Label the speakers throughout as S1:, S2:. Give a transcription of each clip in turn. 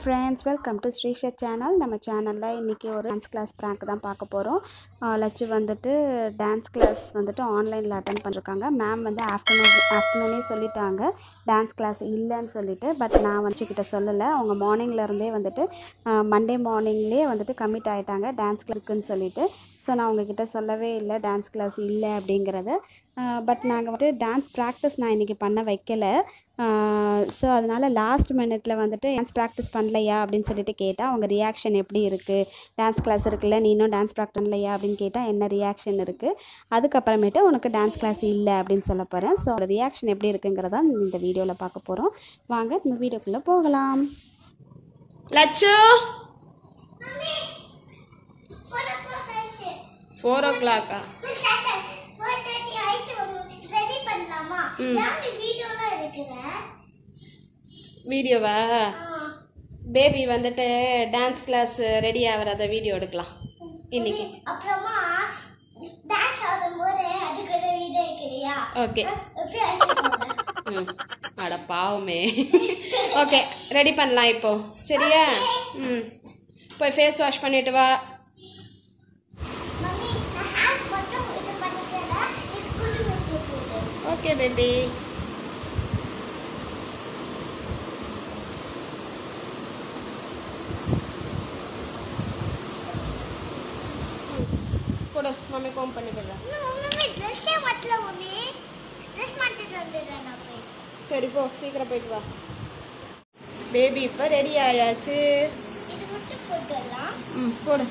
S1: Friends welcome to Srishar channel நம்ம சேனலில் இன்றைக்கி ஒரு டான்ஸ் கிளாஸ் ப்ராங்க் தான் பார்க்க போகிறோம் லட்சு வந்துட்டு டான்ஸ் கிளாஸ் வந்துட்டு ஆன்லைனில் அட்டன் பண்ணிருக்காங்க மேம் வந்து ஆஃப்டர்நூன் ஆஃப்டர்நூனே சொல்லிட்டாங்க டான்ஸ் கிளாஸ் இல்லைன்னு சொல்லிட்டு பட் நான் வந்து கிட்ட சொல்லலை அவங்க மார்னிங்லேருந்தே வந்துட்டு மண்டே மார்னிங்லேயே வந்துட்டு கமிட் ஆகிட்டாங்க டான்ஸ் கிளாஸ்க்குன்னு சொல்லிட்டு ஸோ நான் உங்ககிட்ட சொல்லவே இல்லை டான்ஸ் கிளாஸ் இல்லை அப்படிங்கிறத பட் நாங்கள் வந்துட்டு டான்ஸ் ப்ராக்டிஸ் நான் இன்றைக்கி பண்ண வைக்கல ஸோ அதனால் லாஸ்ட் மினிட்ல வந்துட்டு டான்ஸ் ப்ராக்டிஸ் பண்ணலையா அப்படின்னு சொல்லிட்டு கேட்டால் அவங்க ரியாக்ஷன் எப்படி இருக்குது டான்ஸ் கிளாஸ் இருக்குல்ல நீ இன்னும் டான்ஸ் ப்ராக்டிஸ் பண்ணலையா அப்படின்னு கேட்டால் என்ன ரியாக்ஷன் இருக்குது அதுக்கப்புறமேட்டு உனக்கு டான்ஸ் கிளாஸ் இல்லை அப்படின்னு சொல்ல போகிறேன் ஸோ அதோட ரியாக்ஷன் எப்படி இருக்குங்கிறத இந்த வீடியோவில் பார்க்க போகிறோம் வாங்க இந்த வீடியோக்குள்ளே போகலாம்
S2: லட்சு ஃபோர் ஓ கிளாக்கா வீடியோவா பேபி வந்துட்டு டான்ஸ் கிளாஸ் ரெடி ஆகிறத வீடியோ எடுக்கலாம் இன்னைக்கு
S3: அப்புறமா டான்ஸ் ஆடும்போது அதுக்கு ஒரு வீடியோ இருக்கிறியா
S2: ஓகே
S3: எப்படி ஐஸ் போடுறேன்
S2: ம் அட பாவமே ஓகே ரெடி பண்ணலாம் இப்போ சரியா ம் போய் ஃபேஸ் வாஷ் பண்ணிட்டு வா
S3: மம்மி நான் ஹேண்ட் மட்டும் இது பண்ணிக்கிறேன் இது குளி வைக்கிறது
S2: ஓகே பேபி கொடு மம்மி கோம் பண்ணி விடுறேன்
S3: மம்மி ட்ரெஸ்ஸே மாட்டல மம்மி ட்ரெஸ் மாட்டிட்டு வந்துடுறேன் நான் போய்
S2: சரி போ சீக்கிரம் போயிட்டு வா பேபி இப்போ ரெடி ஆயாச்சு
S3: இது மட்டும் போட்டுடலாம்
S2: ம் போடு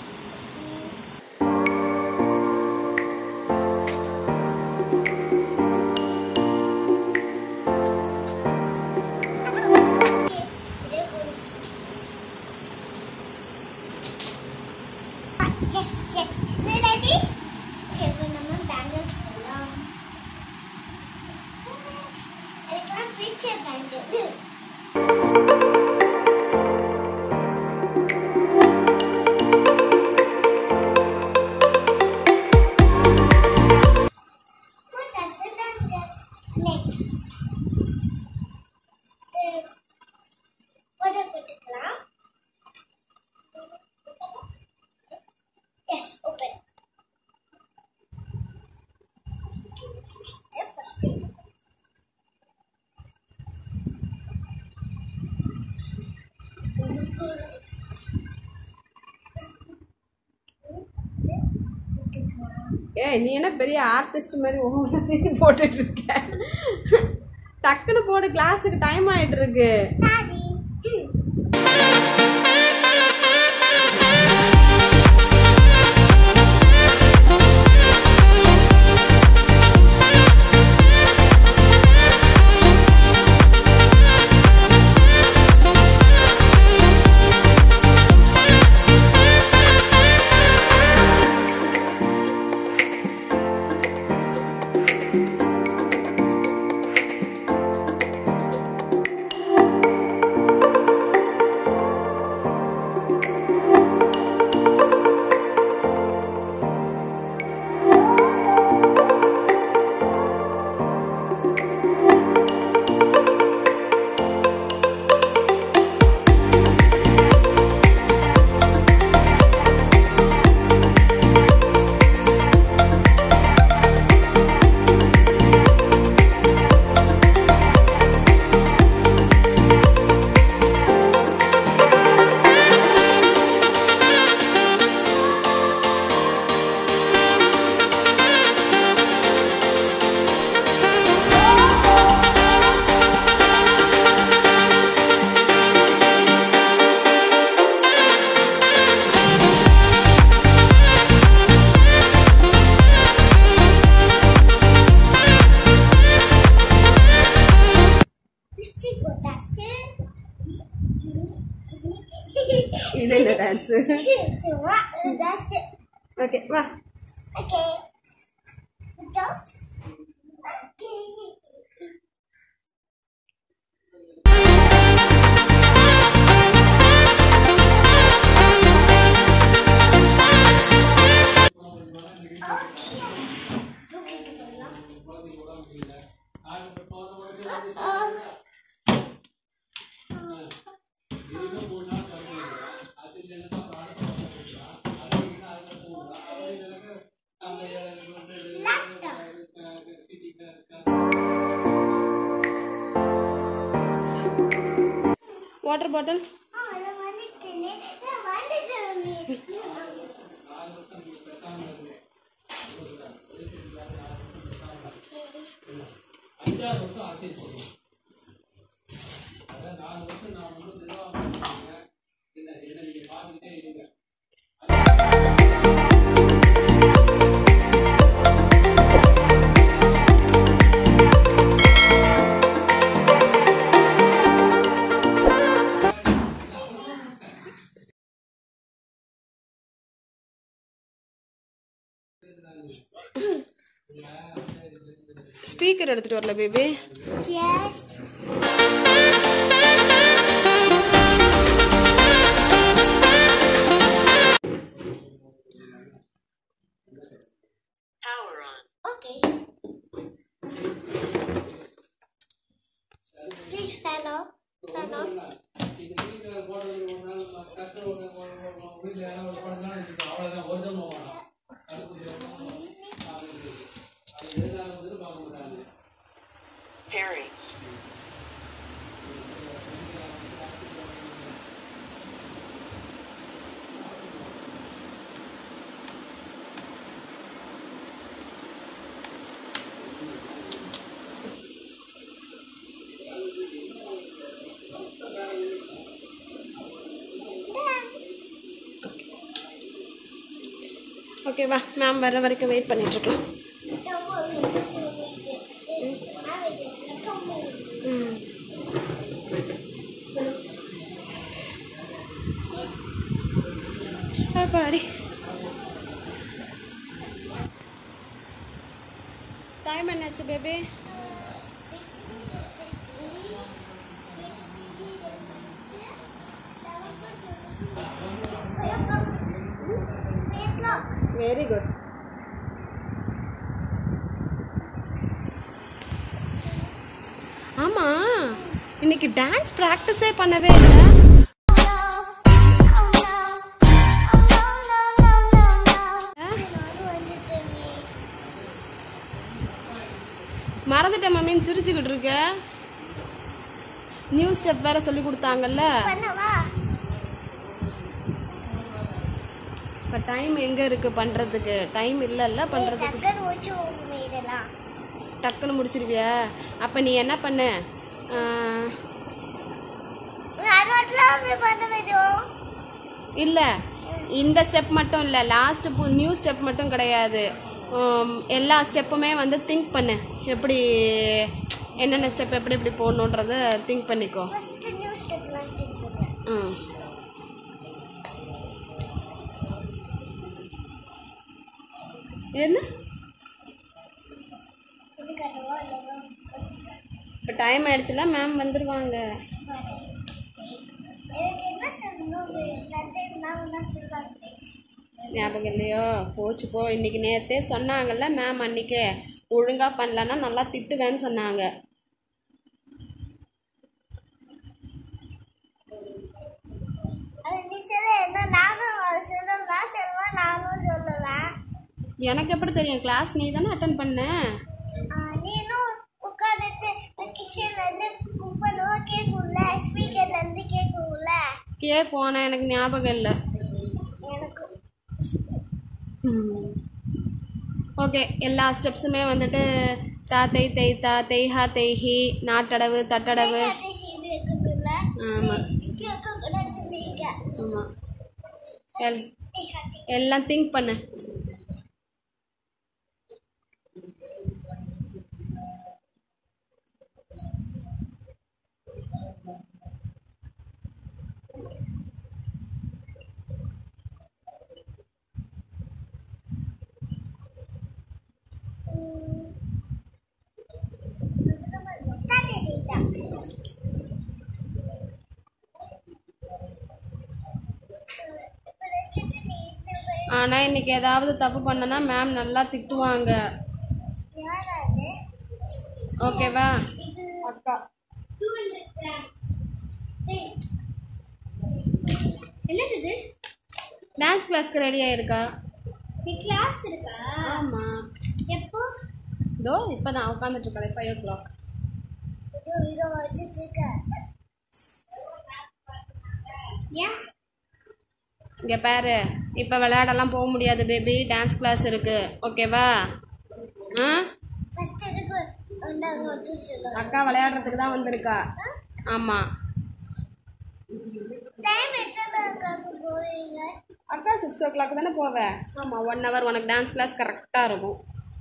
S3: இதே போடு எஸ் எஸ் ரெடி ஓகே இப்போ நம்ம பேங்கிள் போடலாம் எனக்கெல்லாம் பிடிச்ச bangle Put us in the next. What போட்டுக்கலாம் எஸ் ஓப்பன்
S2: ஏய் நீ என்ன பெரிய ஆர்டிஸ்ட் மாதிரி ஒவ்வொரு சீன் போட்டுட்டு இருக்க டக்குன்னு போடு கிளாஸுக்கு டைம் ஆயிட்டு இருக்கு
S3: சாரி லிப்ஸ்டிக் போட்டாச்சு
S2: இது என்ன டான்ஸ்
S3: சும்மா that's it.
S2: ஓகே வா
S3: Okay. Don't. Okay.
S2: Water bottle
S3: ஆ நான் வந்துட்டேனே நான் வந்துட்டேனே
S2: ஸ்பீக்கர் எடுத்துட்டு வரல baby
S3: yes Okay. Please fan off. Fan off.
S4: Perry.
S2: Okay வா மேம் வர வரைக்கும் வெயிட் பண்ணிட்டு இருக்கலாம்
S3: Don't worry. This will be good. I will get the tomato.
S2: ம் அப்பாடி டைம் என்னாச்சு பேபி வெரி குட் ஆமா இன்னைக்கு டான்ஸ் ப்ராக்டிஸே பண்ணவே இல்லை மறந்துட்டேன் மம்மின்னு சிரிச்சுக்கிட்டு இருக்க நியூ ஸ்டெப் வேற சொல்லி கொடுத்தாங்கல்ல இப்போ டைம் எங்க இருக்கு பண்றதுக்கு டைம் இல்லைல்ல பண்றதுக்கு டக்குன்னு முடிச்சிருவியா அப்ப நீ என்ன பண்ண ஆஹ், இல்ல இந்த ஸ்டெப் மட்டும் இல்ல லாஸ்ட் நியூ ஸ்டெப் மட்டும் கிடையாது உம், எல்லா ஸ்டெப்புமே வந்து திங்க் பண்ணு எப்படி என்னென்ன ஸ்டெப் எப்படி எப்படி போடணுன்றத திங்க் பண்ணிக்கோ ம் என்ன இப்போ டைம் ஆயிடுச்சுல மேம் வந்துருவாங்க ஞாபகம் இல்லையோ போச்சு போ இன்னைக்கு நேத்தே சொன்னாங்கல்ல மேம் அன்னைக்கே ஒழுங்கா பண்ணலன்னா நல்லா திட்டுவேன்னு சொன்னாங்க
S3: நானும் சொல்லுவேன்
S2: எனக்கு எப்படி தெரியும் கிளாஸ் நீ தானே அட்டன் பண்ண
S3: நீனும் உட்காந்துட்டு கிச்சன்ல இருந்து குக் பண்ணுவா கேட்கும்ல ஸ்பீக்கர்ல இருந்து கேட்கும்ல
S2: கேட்கும் ஆனால் எனக்கு ஞாபகம் இல்லை
S3: எனக்கு
S2: ஓகே எல்லா ஸ்டெப்ஸுமே வந்துட்டு தா தேய் தேய் தா தேய்ஹா தேய்ஹி நாட்டடவு தட்டடவு
S3: இருக்குதுல்ல
S2: ஆமாம்
S3: கேட்கக்கூட சொல்லிங்க
S2: ஆமாம் எல் எல்லாம் திங்க் பண்ணு ஆனால் இன்னைக்கு ஏதாவது தப்பு பண்ணனா மேம் நல்லா திட்டுவாங்க ஓகேவா அக்கா
S3: என்னது இது
S2: டான்ஸ் கிளாஸ்க்கு ரெடி ஆயிருக்கா
S3: நீ கிளாஸ் இருக்கா
S2: ஆமாம்
S3: எப்போ
S2: இதோ இப்போ நான் உட்காந்துட்டு இருக்கேன் ஃபைவ் ஓ கிளாக்
S3: இதோ இதோ வச்சுட்டு இருக்க ஏன்
S2: இங்கே பாரு இப்போ விளையாடலாம் போக முடியாது பேபி டான்ஸ் கிளாஸ் இருக்கு ஓகேவா ஆ
S3: ஃபர்ஸ்ட் எதுக்கு வந்தாங்க மட்டும் சொல்லுங்க
S2: அக்கா விளையாடுறதுக்கு தான் வந்திருக்கா ஆமாம்
S3: டைம் எத்தனை கிளாக்கு போவீங்க
S2: அக்கா சிக்ஸ் ஓ கிளாக் தானே போவேன் ஆமாம் ஒன் ஹவர் உனக்கு டான்ஸ் கிளாஸ் கரெக்டாக இருக்கும்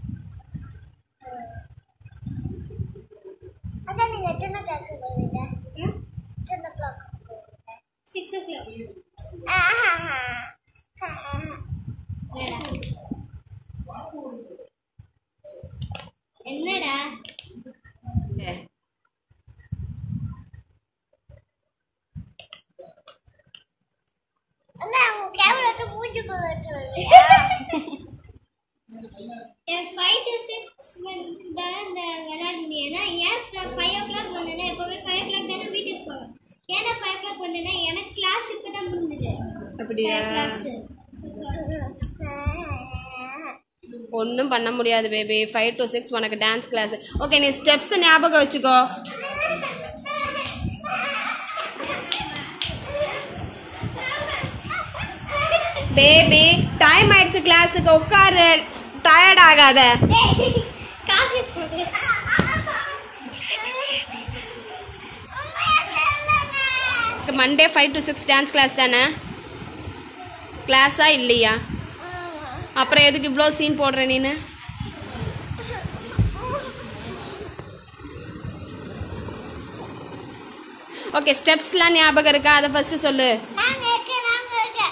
S3: அதான் நீங்க எத்தனை கிளாக்கு போவீங்க எத்தனை கிளாக்கு போவீங்க சிக்ஸ் ஓ கிளாக் என்னடா
S2: ஏ,
S3: அண்ணா உங்க கேமரா எடுத்து மூஞ்சுக்குள்ள வச்சுருவியா எனக்கு ஃபைவ் டு சிக்ஸ் தான் இந்த விளையாட முடியும் ஏன்னா ஏன் ஃபைவ் ஓ கிளாக் வந்தேன்னா எப்போவுமே ஃபைவ் ஓ கிளாக் தானே வீட்டுக்கு போவேன் ஏன்னா ஃபைவ் ஓ கிளாக் வந்தேன்னா எனக்கு கிளாஸ் இப்போ தான் முடிஞ்சது
S2: அப்படியா
S3: கிளாஸ்
S2: ஒன்றும் பண்ண முடியாது பேபி ஃபைவ் டு சிக்ஸ் உனக்கு டான்ஸ் கிளாஸ் ஓகே நீ ஸ்டெப்ஸ் ஞாபகம் வச்சுக்கோ பேபி டைம் ஆயிடுச்சு கிளாஸுக்கு உட்காரு டயர்ட் ஆகாத
S3: காஃபி போடு
S2: Monday five to six dance class தானே கிளாஸா இல்லையா அப்புறம் எதுக்கு இவ்வளோ சீன் போடுற நீனு ஓகே ஸ்டெப்ஸ்லாம் ஞாபகம் இருக்கா அதை ஃபஸ்ட்டு சொல்லு
S3: நாங்க இருக்க நாங்க இருக்க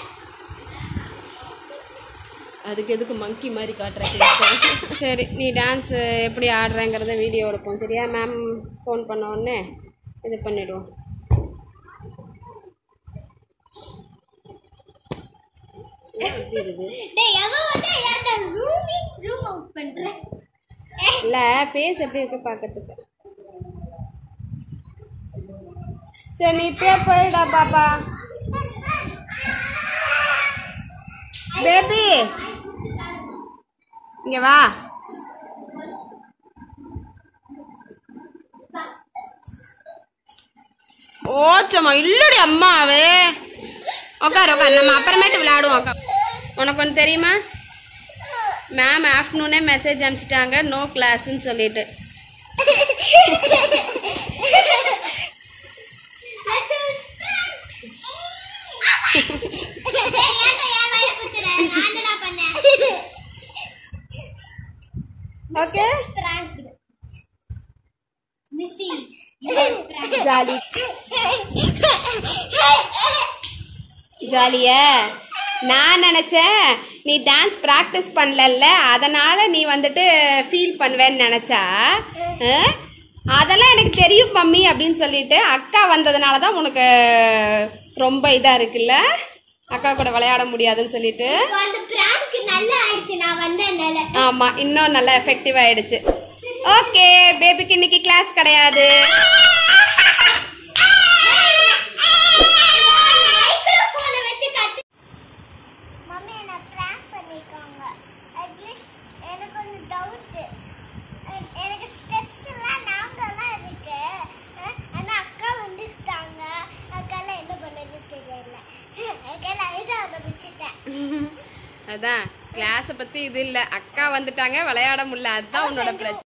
S2: அதுக்கு எதுக்கு மங்கி மாதிரி காட்டுற சரி நீ டான்ஸ் எப்படி ஆடுறேங்கிறத வீடியோ எடுப்போம் சரியா மேம் ஃபோன் பண்ண உடனே இது பண்ணிடுவோம் ஏன் இப்படி இருக்கு
S3: டேய் எவன் வந்து ஏன்டா ஜூம் இன் ஜூம் அவுட் பண்ற
S2: இல்லை ஃபேஸ் எப்படி இருக்கு பார்க்கறதுக்கு சரி நீ இப்பயே போயிடா பாப்பா பேபி இங்க வா ஓச்சம்மா இல்லடி அம்மாவே உட்காரு உட்காரு நம்ம அப்புறமேட்டு விளையாடுவோம் அக்கா உனக்கு ஒன்று தெரியுமா மேம் ஆஃப்டர்நூனே மெசேஜ் அனுப்பிச்சிட்டாங்க நோ கிளாஸ்ன்னு சொல்லிட்டு ஓகே ஜாலி ஜாலியா நான் நினச்சேன் நீ டான்ஸ் ப்ராக்டிஸ் பண்ணலல்ல அதனால் நீ வந்துட்டு ஃபீல் பண்ணுவேன்னு நினச்சா அஹ்? அதெல்லாம் எனக்கு தெரியும் மம்மி அப்படின்னு சொல்லிட்டு அக்கா வந்ததுனால தான் உனக்கு ரொம்ப இதாக இருக்குல்ல அக்கா கூட விளையாட முடியாதுன்னு சொல்லிட்டு
S3: அந்த பிராங்க் நல்லா ஆயிடுச்சு நான் வந்ததுனால
S2: ஆமாம் இன்னும் நல்லா எஃபெக்டிவ் ஆயிடுச்சு ஓகே பேபிக்கு இன்னைக்கு கிளாஸ் கிடையாது
S3: மைக்ரோஃபோனை வச்சு கத்து மம்மி என்ன பிராங்க் பண்ணிருக்காங்க அட்லீஸ்ட் எனக்கு ஒரு டவுட் எனக்கு ஸ்டெப்ஸ் எல்லாம் நாங்கெல்லாம் இருக்கு அஹ், ஆனா அக்கா வந்துட்டாங்க அக்கால என்ன பண்ணது தெரியல அக்கால அழுத ஆரம்பிச்சுட்டேன்
S2: அதான் கிளாஸை பற்றி இது இல்லை அக்கா வந்துட்டாங்க விளையாட முடியல அதுதான் உன்னோட பிரச்சனை